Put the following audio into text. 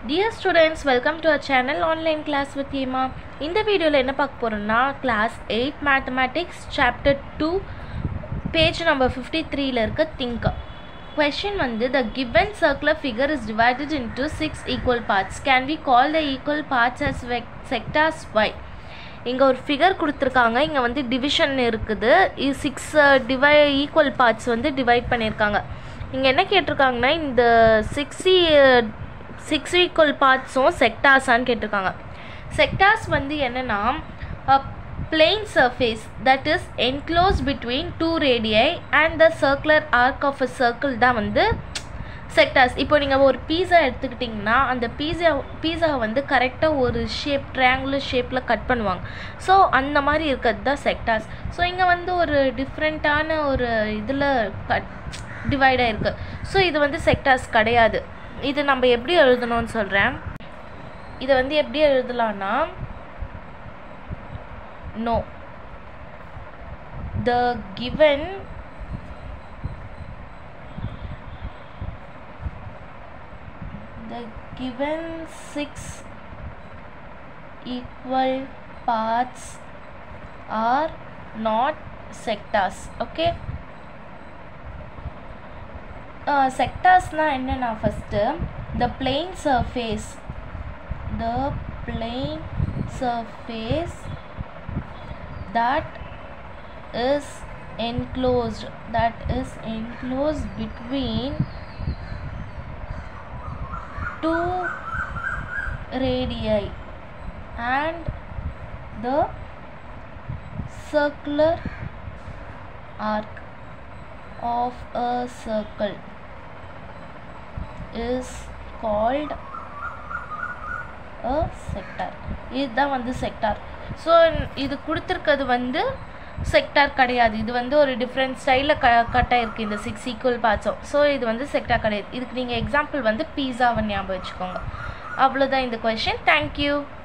dear students welcome to our channel online class with ஏமா இந்த வீடியோவில் என்ன பார்க்க போகிறோம்னா class eight mathematics chapter two page number fifty த்ரீல இருக்க திங்க் கொஷின் வந்து the given circular figure is divided into six equal parts can we call the equal parts as வெக் செக்டார்ஸ் ஒய் இங்கே ஒரு ஃபிகர் கொடுத்துருக்காங்க இங்கே வந்து டிவிஷன் இருக்குது சிக்ஸ் டிவை ஈக்குவல் பார்ட்ஸ் வந்து டிவைட் பண்ணியிருக்காங்க இங்கே என்ன கேட்டிருக்காங்கன்னா இந்த சிக்ஸி சிக்ஸ் ஈக்குவல் பார்ட்ஸும் செக்டார்ஸான்னு கேட்டிருக்காங்க செக்டார்ஸ் வந்து என்னென்னா plane surface that is enclose between two radii and the circular arc of a circle தான் வந்து செக்டார்ஸ் இப்போ நீங்கள் ஒரு பீஸா எடுத்துக்கிட்டிங்கன்னா அந்த பீஸா பீஸாவை வந்து கரெக்டாக ஒரு ஷேப் ட்ரையாங்குலர் ஷேப்பில் கட் பண்ணுவாங்க ஸோ அந்த மாதிரி இருக்கிறது தான் செக்டார்ஸ் ஸோ இங்கே வந்து ஒரு டிஃப்ரெண்ட்டான ஒரு இதில் கட் டிவைடாக இருக்குது ஸோ இது வந்து செக்டார்ஸ் கிடையாது இது நம்ம எப்படி எழுதணும்னு சொல்கிறேன் இதை வந்து எப்படி எழுதலான்னா no the given the given six equal parts are not sectors okay uh, sectorsனா என்னன்னா first the plane surface the plane surface that is enclosed that is enclosed between two radii and the circular arc of a circle is called a sector இதுதான் வந்து sector so இது கொடுத்துருக்கிறது வந்து sector கிடையாது இது வந்து ஒரு டிஃப்ரெண்ட் ஸ்டைலில் க கட் ஆயிருக்கு இந்த சிக்ஸ் ஈக்குவல் பார்ட்ஸும் ஸோ இது வந்து செக்டார் கிடையாது இதுக்கு நீங்கள் எக்ஸாம்பிள் வந்து பீஸாவை ஞாபகம் வச்சுக்கோங்க அவ்வளோதான் இந்த கொஷின் தேங்க்யூ